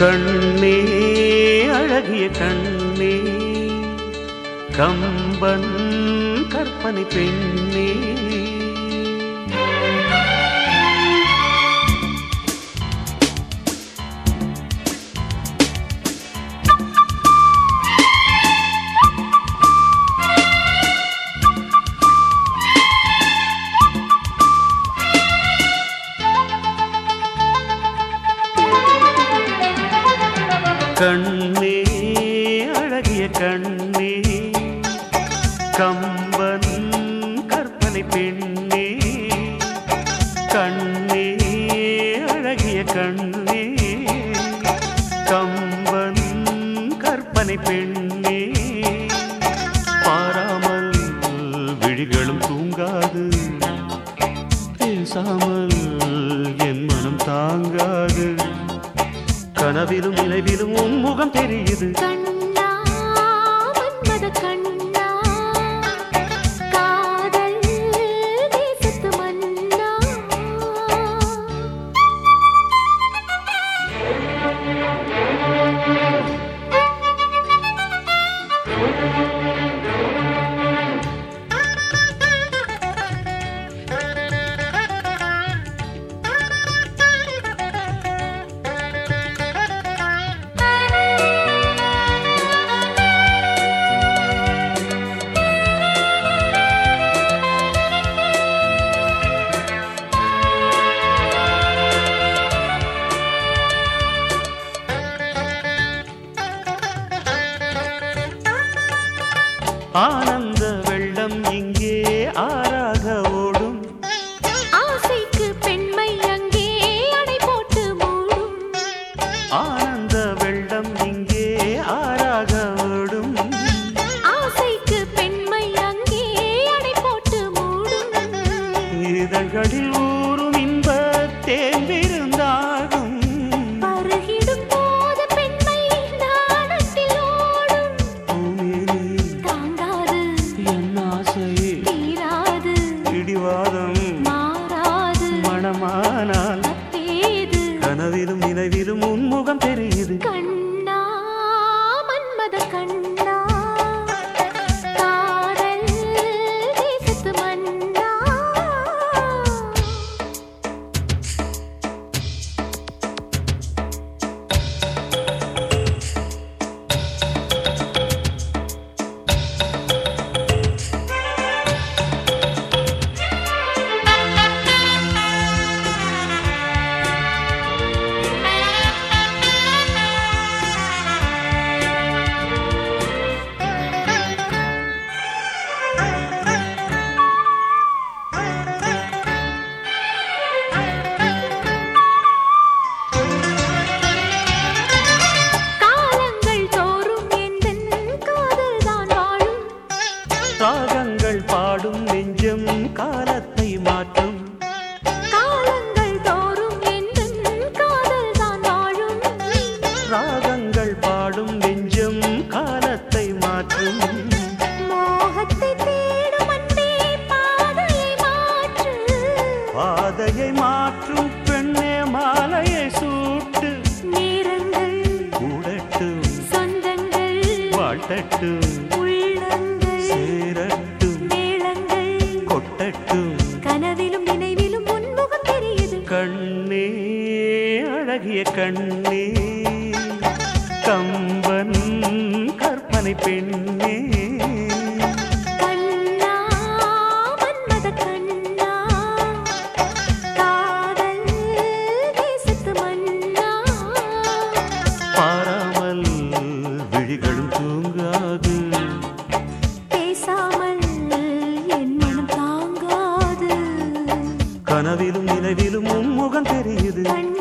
கண்ணே அழகிய கண்ணே கம்பன் கற்பனை பெண்ணே கண்ணே அழகிய கண்ணே கம்பன் கற்பனை பெண்ணே கண்ணே அழகிய கண்ணே கம்பன் கற்பனை பெண்ணே பாராமல் விழிகளும் தூங்காது பேசாமல் என் மனம் தாங்காது கனவிலும் நினைவிலும் உன் முகம் தெரியுது கண்ணா மன்மத கண்ணா காதல் தேசத்து மன்னா ஆனந்த வெள்ளம் இங்கே ஆறாக ஓடும் ஆசைக்கு பெண்மை அங்கே அடை போட்டு மூடும் ஆனந்த வெள்ளம் இங்கே ஆறாக ஓடும் ஆசைக்கு பெண்மை அங்கே அடை போட்டு மூடும் இதழ்களில் ஊறும் இன்ப தேர்ந்திருந்தாகும் பருகிடும் போது பெண்மை நாணத்தில் ஓடும் பூமியிலே தாங்காது என் ஆசை தீராது இடிவாதம் மாறாது மனமானால் தேது கனவிலும் நினைவிலும் உன்முகம் தெரியுது கண்ணா மன்மத கண்ணா காதல் தேசத்து மன்னா காலங்கள் தோறும் எந்தன் காதல் தான் வாழும் ராகங்கள் பாடும் நெஞ்சம் காலத்தை மாற்றும் காலங்கள் தோறும் எந்தன் காதல் தான் வாழும் ராகங்கள் பாடும் நெஞ்சம் காலத்தை மாற்றும் மோகத்தை தேடும் அன்பே பாதையை மாற்று பாதையை மாற்றும் பெண்ணே மாலையை சூட்டு நேரங்கள் கூடட்டும் சொந்தங்கள் வாழ்த்தட்டும் உள்ளங்கள் சேரட்டும் மேளங்கள் கொட்டட்டும் கனவிலும் நினைவிலும் உன்முகம் தெரியுது கண்ணே அழகிய கண்ணே கம்பன் கற்பனை பெண்ணே கண்ணா மன்மத கண்ணா காதல் தேசத்து மன்னா பாராமல் விழிகளும் தூங்காது பேசாமல் என் மனம் தாங்காது கனவிலும் நினைவிலும் உன் முகம் தெரியுது கண்ணா